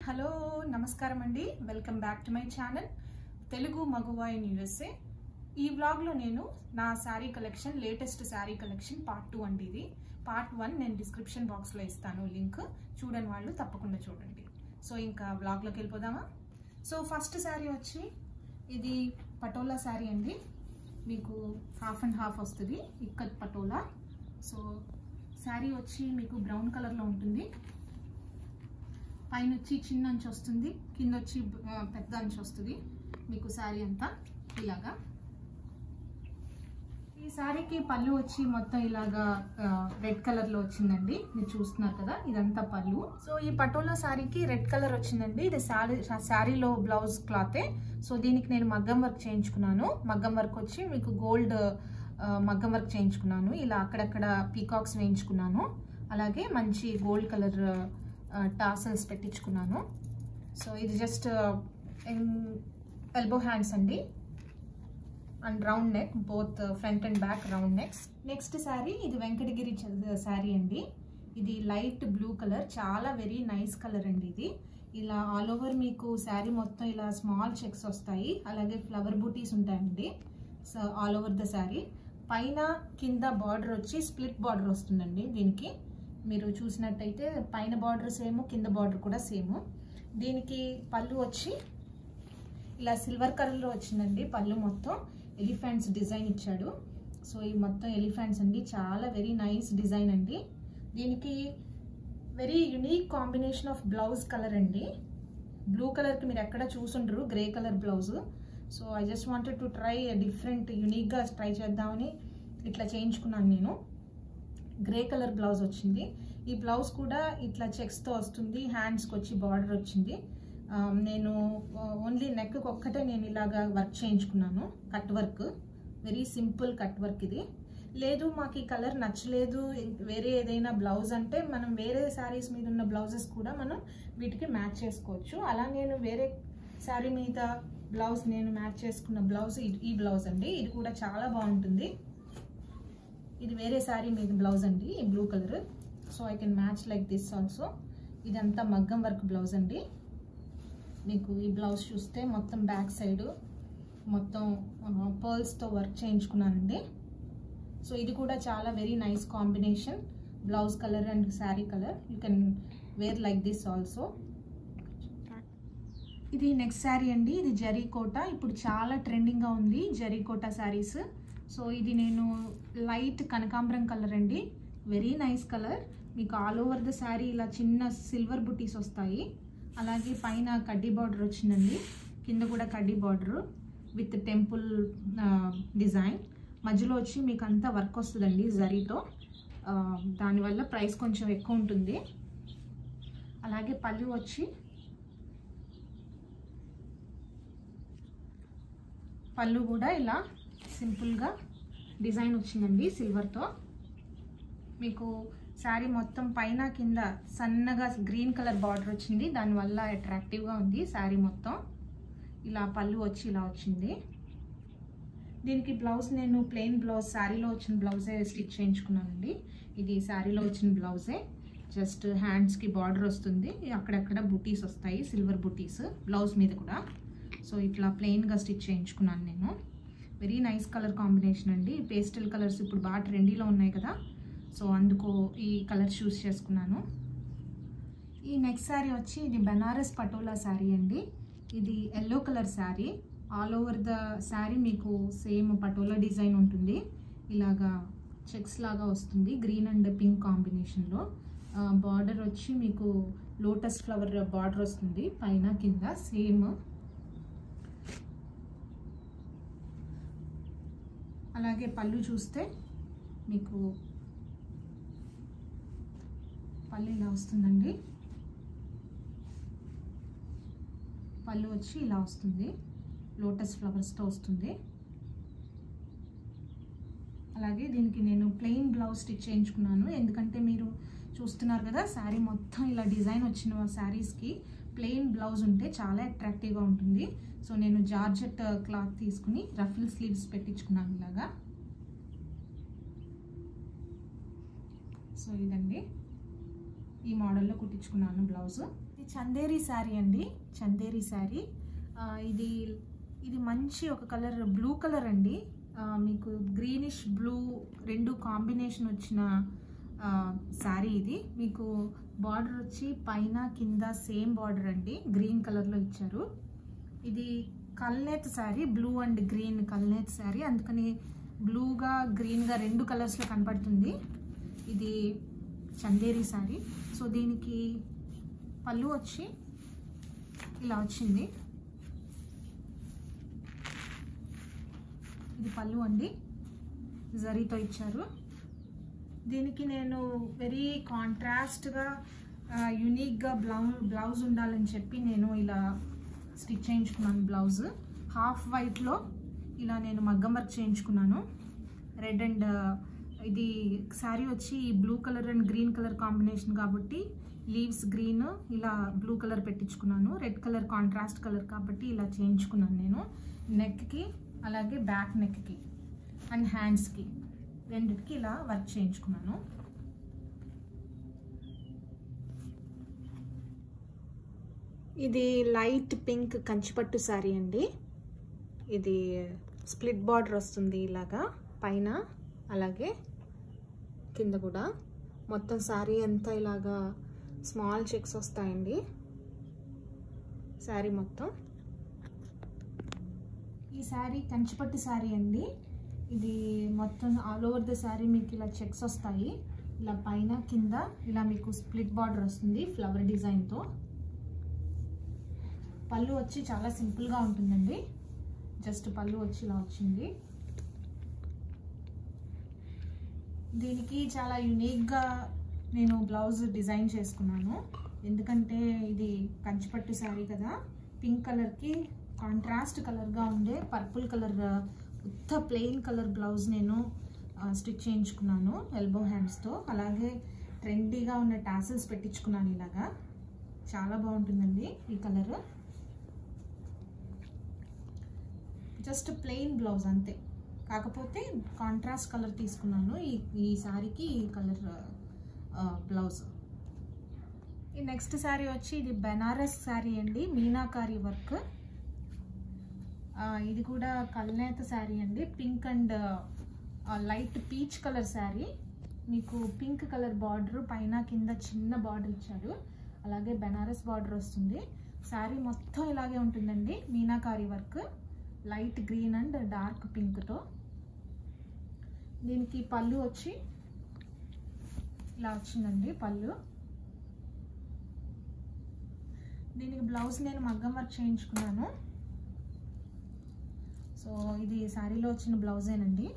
hello నమస్కారం అండి welcome back to my channel Telugu Maguva in USA ఈ వ్లాగ్లో నేను నా sari collection latest sari collection part two అండి ఇది పార్ట్ వన్ నేను డిస్క్రిప్షన్ బాక్స్లో ఇస్తాను లింక్ చూడని వాళ్ళు తప్పకుండా చూడండి సో ఇంకా వ్లాగ్లోకి వెళ్ళిపోదామా సో ఫస్ట్ శారీ వచ్చి ఇది పటోలా శారీ అండి మీకు హాఫ్ అండ్ హాఫ్ వస్తుంది ఇక్కత్ పటోలా సో శారీ వచ్చి మీకు బ్రౌన్ కలర్లో ఉంటుంది పైన వచ్చి చిన్న అంచు వస్తుంది కింద వచ్చి ఆ, పెద్ద అంచు వస్తుంది మీకు శారీ అంతా ఇలాగా ఈ శారీకి పళ్ళు వచ్చి మొత్తం ఇలాగా రెడ్ కలర్ లో వచ్చిందండి మీరు చూస్తున్నారు కదా ఇదంతా పళ్ళు సో ఈ పటోలా శారీకి రెడ్ కలర్ వచ్చిందండి ఇది శారీ శారీలో బ్లౌజ్ క్లాతే సో దీనికి నేను మగ్గం వర్క్ చేయించుకున్నాను మగ్గం వర్క్ వచ్చి మీకు గోల్డ్ మగ్గం వర్క్ చేయించుకున్నాను ఇలా అక్కడక్కడ పీకాక్స్ వేయించుకున్నాను అలాగే మంచి గోల్డ్ కలర్ టాసల్స్ పెట్టించుకున్నాను సో ఇది జస్ట్ ఎల్బో హ్యాండ్స్ అండి and round neck both front and back round next next sari ఇది వెంకటగిరి శారీ అండి ఇది లైట్ బ్లూ కలర్ చాలా వెరీ నైస్ కలర్ అండి ఇది ఇలా ఆల్ ఓవర్ మీకు శారీ మొత్తం ఇలా స్మాల్ చెక్స్ వస్తాయి అలాగే ఫ్లవర్ బూటీస్ ఉంటాయండి so all over the sari పైన కింద బార్డర్ వచ్చి స్ప్లిట్ బార్డర్ వస్తుందండి దీనికి మీరు చూసినట్టయితే పైన బార్డర్ సేమ్ కింద బార్డర్ కూడా సేమ్ దీనికి పళ్ళు వచ్చి ఇలా సిల్వర్ కలర్లో వచ్చిందండి పళ్ళు మొత్తం ఎలిఫెంట్స్ డిజైన్ ఇచ్చాడు సో ఈ మొత్తం ఎలిఫెంట్స్ అండి చాలా వెరీ నైస్ డిజైన్ అండి దీనికి very unique combination of blouse colour అండి బ్లూ కలర్కి మీరు ఎక్కడ చూసుండ్రు grey colour blouse so I just wanted to try different యునీక్గా ట్రై చేద్దామని ఇట్లా చేయించుకున్నాను నేను గ్రే కలర్ బ్లౌజ్ వచ్చింది ఈ బ్లౌజ్ కూడా ఇట్లా చెక్స్తో వస్తుంది హ్యాండ్స్కి వచ్చి బార్డర్ వచ్చింది ఆ, నేను ఓన్లీ నెక్ ఒక్కటే నేను ఇలాగా వర్క్ చేయించుకున్నాను cut work very simple cut work ఇది లేదు మాకు ఈ కలర్ నచ్చలేదు వేరే ఏదైనా బ్లౌజ్ అంటే మనం వేరే శారీస్ మీద ఉన్న బ్లౌజెస్ కూడా మనం వీటికి మ్యాచ్ చేసుకోవచ్చు అలా నేను వేరే శారీ మీద బ్లౌజ్ నేను మ్యాచ్ చేసుకున్న బ్లౌజ్ ఈ- ఈ బ్లౌజ్ అండి ఇది కూడా చాలా బాగుంటుంది ఇది వేరే శారీ మీద బ్లౌజ్ అండి ఈ blue colour so I can match like this also ఇదంతా మగ్గం వర్క్ బ్లౌజ్ అండి మీకు ఈ బ్లౌజ్ చూస్తే మొత్తం బ్యాక్ సైడ్ మొత్తం పర్ల్స్తో వర్క్ చేయించుకున్నానండి సో ఇది కూడా చాలా very nice combination blouse colour and sari colour you can wear like this also ఇది నెక్స్ట్ శారీ అండి ఇది జరీ కోట ఇప్పుడు చాలా ట్రెండింగ్గా ఉంది జరీ కోట శారీస్ సో ఇది నేను లైట్ కనకాంబరం కలర్ అండి వెరీ నైస్ కలర్ మీకు ఆల్ ఓవర్ ద శారీ ఇలా చిన్న సిల్వర్ బుటీస్ వస్తాయి అలాగే పైన కడ్డీ బార్డర్ వచ్చిందండి కింద కూడా కడ్డీ బార్డర్ విత్ టెంపుల్ డిజైన్ మధ్యలో వచ్చి మీకు అంతా వర్క్ వస్తుందండి జరీతో ఆ, దానివల్ల ప్రైస్ కొంచెం ఎక్కువ ఉంటుంది అలాగే పళ్ళు వచ్చి పళ్ళు కూడా ఇలా సింపుల్గా డిజైన్ వచ్చిందండి సిల్వర్తో మీకు శారీ మొత్తం పైన కింద సన్నగా గ్రీన్ కలర్ బార్డర్ వచ్చింది దానివల్ల అట్రాక్టివ్గా ఉంది శారీ మొత్తం ఇలా పళ్ళు వచ్చి ఇలా వచ్చింది దీనికి బ్లౌజ్ నేను ప్లెయిన్ బ్లౌజ్ శారీలో వచ్చిన బ్లౌజే స్టిచ్ చేయించుకున్నానండి ఇది శారీలో వచ్చిన బ్లౌజే జస్ట్ హ్యాండ్స్కి బార్డర్ వస్తుంది అక్కడక్కడ బుటీస్ వస్తాయి సిల్వర్ బుటీస్ బ్లౌజ్ మీద కూడా సో ఇట్లా ప్లెయిన్గా స్టిచ్ చేయించుకున్నాను నేను వెరీ నైస్ కలర్ కాంబినేషన్ అండి పేస్టల్ కలర్స్ ఇప్పుడు బాగా ట్రెండీలో ఉన్నాయి కదా సో అందుకు ఈ కలర్ చూస్ చేసుకున్నాను ఈ నెక్స్ట్ శారీ వచ్చి ఇది బెనారస్ పటోలా శారీ అండి ఇది yellow colour sari all over the sari మీకు సేమ్ పటోలా డిజైన్ ఉంటుంది ఇలాగా చెక్స్ లాగా వస్తుంది గ్రీన్ అండ్ పింక్ కాంబినేషన్లో బార్డర్ వచ్చి మీకు లోటస్ ఫ్లవర్ బార్డర్ వస్తుంది పైన కింద సేమ్ అలాగే పళ్ళు చూస్తే మీకు పళ్ళు ఇలా వస్తుందండి పళ్ళు వచ్చి ఇలా వస్తుంది లోటస్ ఫ్లవర్స్తో వస్తుంది అలాగే దీనికి నేను ప్లెయిన్ బ్లౌజ్ స్టిచ్ చేయించుకున్నాను ఎందుకంటే మీరు చూస్తున్నారు కదా శారీ మొత్తం ఇలా డిజైన్ వచ్చిన శారీస్కి ప్లెయిన్ బ్లౌజ్ ఉంటే చాలా అట్రాక్టివ్గా ఉంటుంది సో నేను జార్జెట్ క్లాత్ తీసుకుని రఫిల్ స్లీవ్స్ పెట్టించుకున్నాను ఇలాగా సో ఇదండి ఈ మోడల్లో కుట్టించుకున్నాను బ్లౌజ్ ఇది చందేరి శారీ అండి చందేరి శారీ ఆ, ఇది ఇది మంచి ఒక కలర్ బ్లూ కలర్ అండి ఆ, మీకు గ్రీనిష్ బ్లూ రెండు కాంబినేషన్ వచ్చిన ఆ, శారీ ఇది మీకు బార్డర్ వచ్చి పైన కింద సేమ్ బార్డర్ అండి గ్రీన్ కలర్లో ఇచ్చారు ఇది కల్నేత్ శారీ బ్లూ అండ్ గ్రీన్ కల్నేత్ శారీ అందుకని బ్లూగా గ్రీన్గా రెండు కలర్స్లో కనపడుతుంది ఇది చందేరి శారీ సో దీనికి పళ్ళు వచ్చి ఇలా వచ్చింది ఇది పళ్ళు అండి జరీతో ఇచ్చారు దీనికి నేను వెరీ కాంట్రాస్ట్గా యునిక్గా బ్లౌజ్ బ్లౌజ్ ఉండాలని చెప్పి నేను ఇలా స్టిచ్ చేయించుకున్నాను బ్లౌజ్ హాఫ్ వైట్లో ఇలా నేను మగ్గం వర్క్ చేయించుకున్నాను రెడ్ అండ్ ఇది శారీ వచ్చి blue colour and green colour combination కాబట్టి లీవ్స్ గ్రీన్ ఇలా బ్లూ కలర్ పెట్టించుకున్నాను రెడ్ కలర్ కాంట్రాస్ట్ కలర్ కాబట్టి ఇలా చేయించుకున్నాను నేను నెక్కి అలాగే బ్యాక్ నెక్కి అండ్ హ్యాండ్స్కి రెండిటికి ఇలా వర్క్ చేయించుకున్నాను ఇది లైట్ పింక్ కంచిపట్టు శారీ అండి ఇది స్ప్లిట్ బార్డర్ వస్తుంది ఇలాగా పైన అలాగే కింద కూడా మొత్తం శారీ అంతా ఇలాగా స్మాల్ చెక్స్ వస్తాయండి శారీ మొత్తం ఈ శారీ కంచిపట్టు శారీ అండి ఇది మొత్తం ఆల్ ఓవర్ ద శారీ మీకు ఇలా చెక్స్ వస్తాయి ఇలా పైన కింద ఇలా మీకు స్ప్లిట్ బార్డర్ వస్తుంది ఫ్లవర్ డిజైన్తో పళ్ళు వచ్చి చాలా సింపుల్గా ఉంటుందండి జస్ట్ పళ్ళు వచ్చి ఇలా వచ్చింది దీనికి చాలా యునిక్గా నేను బ్లౌజ్ డిజైన్ చేసుకున్నాను ఎందుకంటే ఇది కంచిపట్టు శారీ కదా పింక్ కలర్కి కాంట్రాస్ట్ కలర్గా ఉండే పర్పుల్ కలర్ ఉత్త ప్లెయిన్ కలర్ బ్లౌజ్ నేను స్టిచ్ చేయించుకున్నాను ఎల్బో హ్యాండ్స్తో అలాగే ట్రెండీగా ఉన్న టాసిల్స్ పెట్టించుకున్నాను ఇలాగా చాలా బాగుంటుందండి ఈ కలర్ జస్ట్ ప్లెయిన్ బ్లౌజ్ అంతే కాకపోతే కాంట్రాస్ట్ కలర్ తీసుకున్నాను ఈ ఈ శారీకి ఈ కలర్ బ్లౌజ్ ఈ నెక్స్ట్ శారీ వచ్చి ఇది బెనారస్ శారీ అండి మీనాకారి వర్క్ ఇది కూడా కల్నేత శారీ అండి pink and light peach colour sari మీకు పింక్ కలర్ బార్డర్ పైన కింద చిన్న బార్డర్ ఇచ్చాడు అలాగే బెనారస్ బార్డర్ వస్తుంది శారీ మొత్తం ఇలాగే ఉంటుందండి meenakari work light green and dark పింక్తో దీనికి పళ్ళు వచ్చి ఇలా వచ్చిందండి పళ్ళు దీనికి బ్లౌజ్ నేను మగ్గం వర్క్ చేయించుకున్నాను సో ఇది శారీలో వచ్చిన బ్లౌజేనండి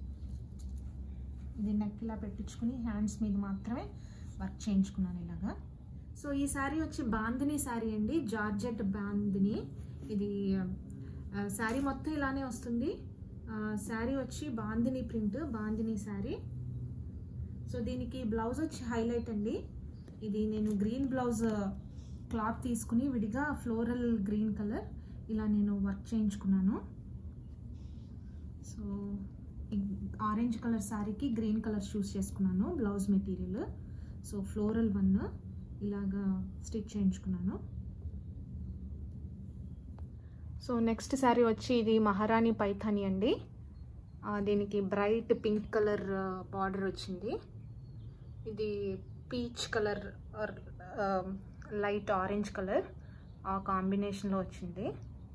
ఇది నెక్ ఇలా పెట్టించుకుని హ్యాండ్స్ మీద మాత్రమే వర్క్ చేయించుకున్నాను ఇలాగా సో ఈ శారీ వచ్చి బాందిని శారీ అండి జార్జెట్ బాందిని ఇది శారీ మొత్తం ఇలానే వస్తుంది శారీ వచ్చి బాందిని ప్రింట్ బాందిని శారీ సో దీనికి బ్లౌజ్ వచ్చి హైలైట్ అండి ఇది నేను గ్రీన్ బ్లౌజ్ క్లాత్ తీసుకుని విడిగా ఫ్లోరల్ గ్రీన్ కలర్ ఇలా నేను వర్క్ చేయించుకున్నాను సో ఆరెంజ్ కలర్ శారీకి గ్రీన్ కలర్ చూస్ చేసుకున్నాను blouse material so floral one ఇలాగా స్టిచ్ చేయించుకున్నాను సో నెక్స్ట్ శారీ వచ్చి ఇది మహారాణి పైథాని అండి దీనికి బ్రైట్ పింక్ కలర్ బార్డర్ వచ్చింది ఇది peach colour light orange colour ఆ కాంబినేషన్లో వచ్చింది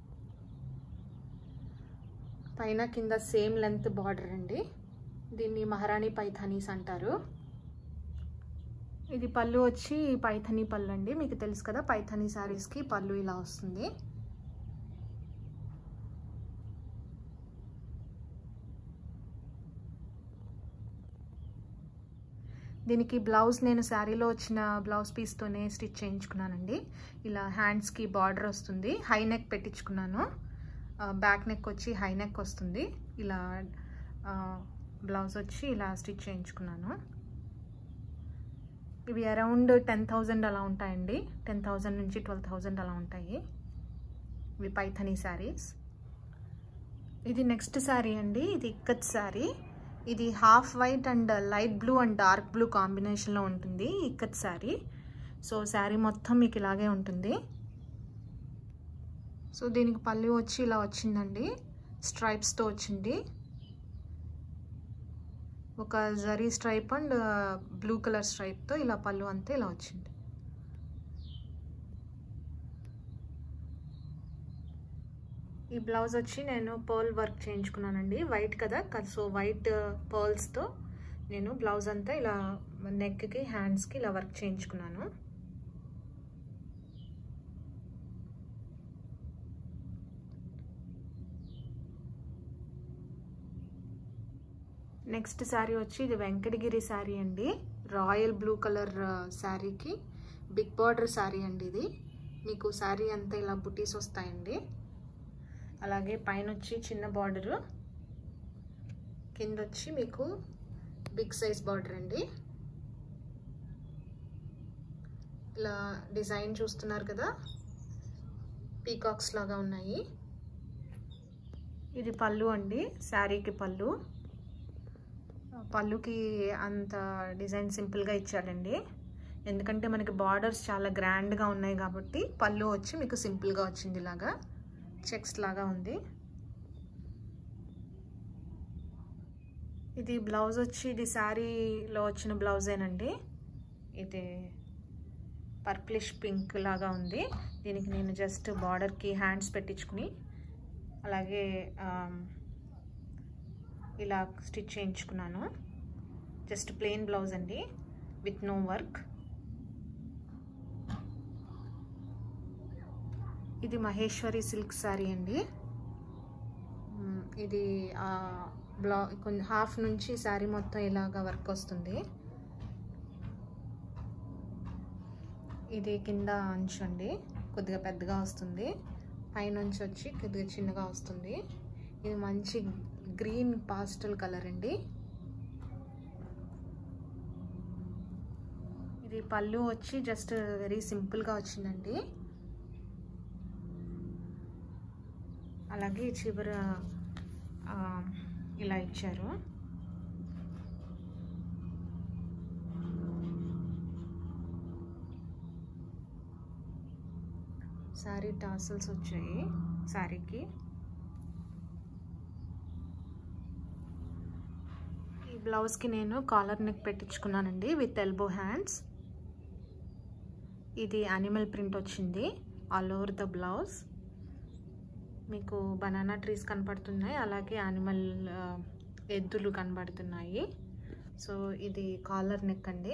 పైన కింద సేమ్ లెంత్ బార్డర్ అండి దీన్ని మహారాణి పైథానీస్ అంటారు ఇది పళ్ళు వచ్చి పైథనీ పళ్ళు అండి మీకు తెలుసు కదా పైథనీ శారీస్కి పళ్ళు ఇలా వస్తుంది దీనికి బ్లౌజ్ నేను శారీలో వచ్చిన బ్లౌజ్ పీస్తోనే స్టిచ్ చేయించుకున్నానండి ఇలా హ్యాండ్స్కి బార్డర్ వస్తుంది హై నెక్ పెట్టించుకున్నాను బ్యాక్ నెక్ వచ్చి హై నెక్ వస్తుంది ఇలా బ్లౌజ్ వచ్చి ఇలా స్టిచ్ చేయించుకున్నాను ఇవి అరౌండ్ టెన్ థౌజండ్ అలా ఉంటాయండి టెన్ థౌజండ్ నుంచి ట్వెల్వ్ థౌజండ్ అలా ఉంటాయి ఇవి పైథనీ శారీస్ ఇది నెక్స్ట్ శారీ అండి ఇది ఇక్కత్ శారీ ఇది half white and light blue and dark blue కాంబినేషన్లో ఉంటుంది ఇక్కత్ శారీ సో శారీ మొత్తం మీకు ఇలాగే ఉంటుంది సో దీనికి పళ్ళు వచ్చి ఇలా వచ్చిందండి స్ట్రైప్స్తో వచ్చింది ఒక జరీ స్ట్రైప్ అండ్ బ్లూ కలర్ స్ట్రైప్తో ఇలా పళ్ళు అంతా ఇలా వచ్చింది ఈ బ్లౌజ్ వచ్చి నేను పర్ల్ వర్క్ చేయించుకున్నానండి వైట్ కదా సో వైట్ పర్ల్స్తో నేను బ్లౌజ్ అంతా ఇలా నెక్కి హ్యాండ్స్కి ఇలా వర్క్ చేయించుకున్నాను నెక్స్ట్ శారీ వచ్చి ఇది వెంకటగిరి శారీ అండి రాయల్ బ్లూ కలర్ శారీకి బిగ్ బార్డర్ శారీ అండి ఇది మీకు శారీ అంతా ఇలా బుటీస్ వస్తాయండి అలాగే పైన వచ్చి చిన్న బార్డరు కింద వచ్చి మీకు బిగ్ సైజ్ బార్డర్ అండి ఇలా డిజైన్ చూస్తున్నారు కదా పీకాక్స్ లాగా ఉన్నాయి ఇది పళ్ళు అండి శారీకి పళ్ళు పళ్ళుకి అంత డిజైన్ సింపుల్గా ఇచ్చాడండి ఎందుకంటే మనకి బార్డర్స్ చాలా గ్రాండ్గా ఉన్నాయి కాబట్టి పళ్ళు వచ్చి మీకు సింపుల్గా వచ్చింది ఇలాగా చెక్స్ లాగా ఉంది ఇది బ్లౌజ్ వచ్చి ఇది శారీలో వచ్చిన బ్లౌజేనండి ఇది పర్ప్లిష్ పింక్ లాగా ఉంది దీనికి నేను జస్ట్ బార్డర్కి హ్యాండ్స్ పెట్టించుకుని అలాగే ఇలా స్టిచ్ చేయించుకున్నాను జస్ట్ ప్లెయిన్ బ్లౌజ్ అండి విత్ నో వర్క్ ఇది మహేశ్వరి సిల్క్ శారీ అండి ఇది బ్లా కొంచెం హాఫ్ నుంచి శారీ మొత్తం ఇలాగా వర్క్ వస్తుంది ఇది కింద అంచు అండి కొద్దిగా పెద్దగా వస్తుంది పైనుంచి వచ్చి కొద్దిగా చిన్నగా వస్తుంది ఇది మంచి గ్రీన్ పాస్టల్ కలర్ అండి ఇది పళ్ళు వచ్చి జస్ట్ వెరీ సింపుల్గా వచ్చిందండి అలాగే చివర ఇలా ఇచ్చారు శారీ టాసల్స్ వచ్చాయి శారీకి ఈ బ్లౌజ్కి నేను కాలర్ నెక్ పెట్టించుకున్నానండి విత్ ఎల్బో హ్యాండ్స్ ఇది యానిమల్ ప్రింట్ వచ్చింది ఆల్ ఓవర్ ద బ్లౌజ్ మీకు బనానా ట్రీస్ కనపడుతున్నాయి అలాగే యానిమల్ ఎద్దులు కనబడుతున్నాయి సో ఇది కాలర్ నెక్ అండి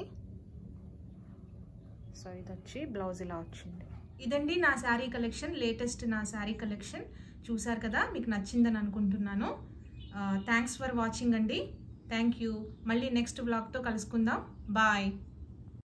సో ఇది వచ్చి బ్లౌజ్ ఇలా వచ్చింది ఇదండి నా శారీ కలెక్షన్ లేటెస్ట్ నా శారీ కలెక్షన్ చూసారు కదా మీకు నచ్చిందని అనుకుంటున్నాను థ్యాంక్స్ ఫర్ వాచింగ్ అండి థ్యాంక్ యూ మళ్ళీ నెక్స్ట్ బ్లాగ్తో కలుసుకుందాం బాయ్